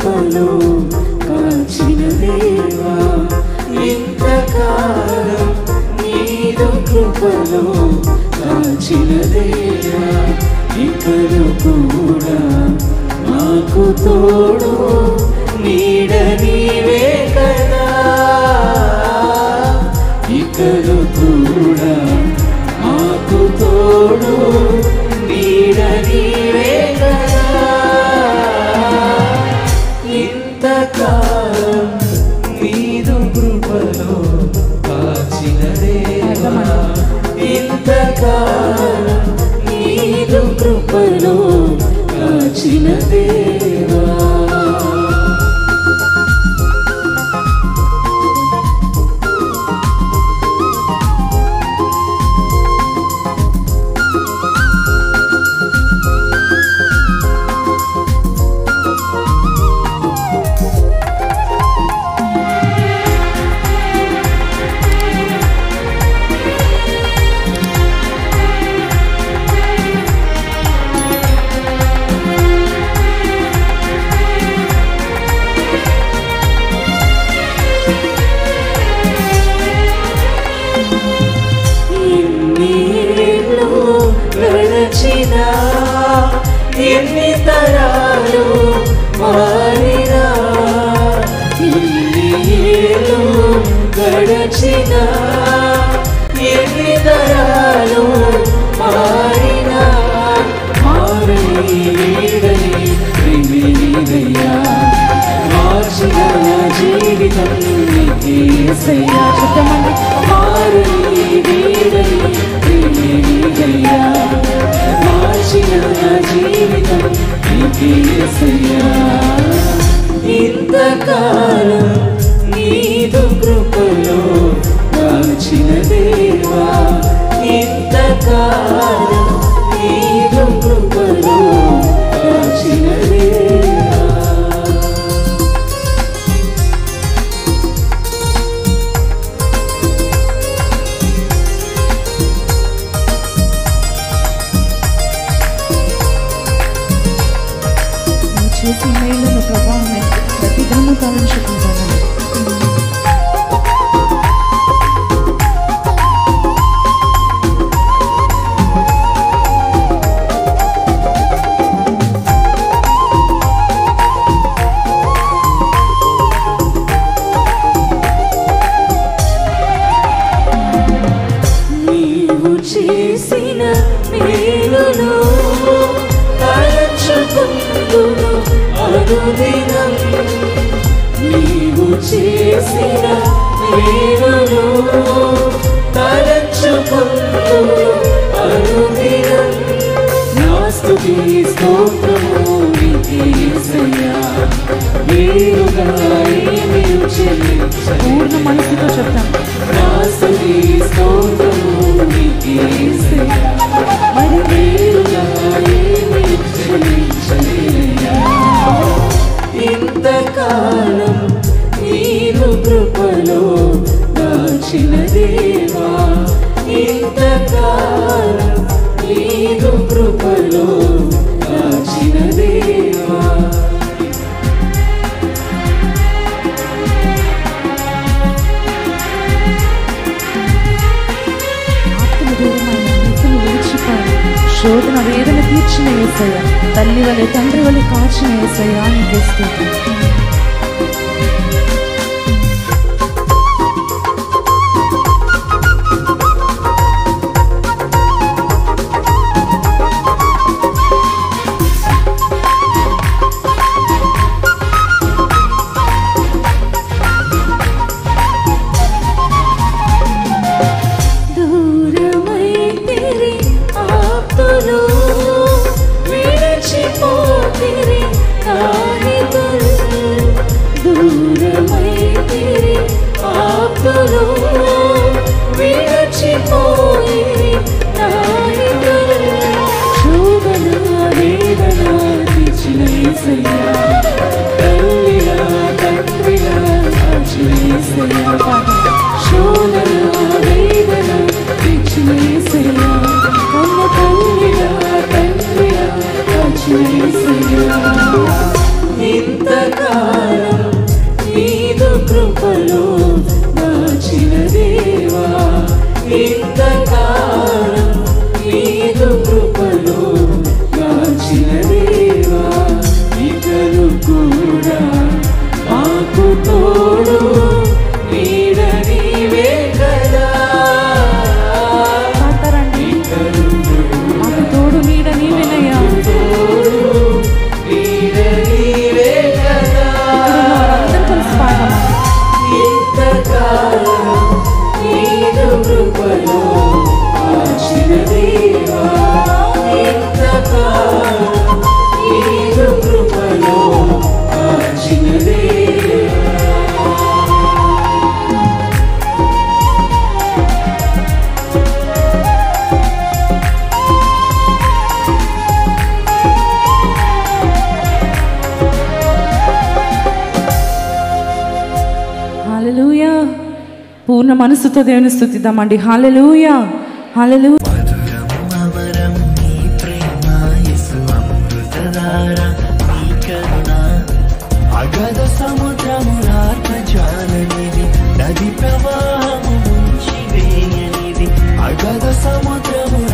కృపలో కాచిన దేవా ఇంతకాలం నీదు కృపలో కాచిన దేవా ఇకలు కూడా మాకు తోడు నీడ నీవే కదా ఇకలు కూడా మాకు తోడు నీడ నీవే కదా ఇంతకాలం నీదు కృపలో కాచిన దేవా ఇంతకాలం నీదు కృపలో కాచిన దేవా ఎన్నేళ్ళు గడచినా ఎన్ని తరాలు మారినా ఎన్ని ఏళ్ళు గడచినా ఎన్ని తరాలు మారినా మారని వీడని ప్రేమేదయ్యా మార్చిన నా జీవితం నీకేసయ్యా చెప్తామండి మారని వీడని ప్రేమేదయ్యా మార్చిన నా జీవితం నీకేసయ్యా ఇంతకాలం నీదు కృపలో కాచిన దేవా ఇంతకాలం నీదు కృపలో కాచిన దేవా నువ్వు చేసిన మేలును ప్రభావం ప్రతి దినము తలంచుకుంటాను నీవు చేసిన మేలును తలచుకుందును అనుదినం నీవు చేసిన మేలును తలచుకుందును అనుదినం నా స్తుతి స్తోత్రము నీకే యేసయ్యా వేరుగా ఏమీ చెల్లించలేను. పూర్ణ మనసుతో చెప్తాను నాస్తుతి స్తోత్రము నీకే యేసయ్యా. మరి వేరుగా ఏమీ చెల్లించలేనయ్యా. ఇంతకాలం నీరు కృపలో దాచిన దేవా ఇంతకాలం నీరు కృపలో దాచిన దేవా ఆత్మ దూరమైన నిత్యము విడిచిపోయి శోధన వేదన తీర్చిన ఏసయ్య తల్లి వలె తండ్రి వలె కాచిన ఏసయ్య నీకే స్తోత్రం దూరమై తిరి ఆప్తులు విడిచిపోతిరి కాహితులు దూరమై తిరి ఆప్తులు విడిచిపోయి కాహితులు శోభన వేదన తెచ్చిన యేసయ్యా తల్లిగా తండ్రిగా కాచిన యేసయ్యా శోధన వేదన తెచ్చిన యేసయ్యా కన్న తల్లిగా తండ్రిగా కాచిన యేసయ్యా ఇంతకాలం పూర్ణ మనసుతో దేవుని స్థుతిద్దామండి హాలెలూయా హాలెలూ మధురము అమరం నీ ప్రేమ యేసు అమృతధార నీ కరుణ అగధ సముద్రములార్త జాలనిది నది ప్రవాహము ముంచి వేయనిది అగధ సముద్రము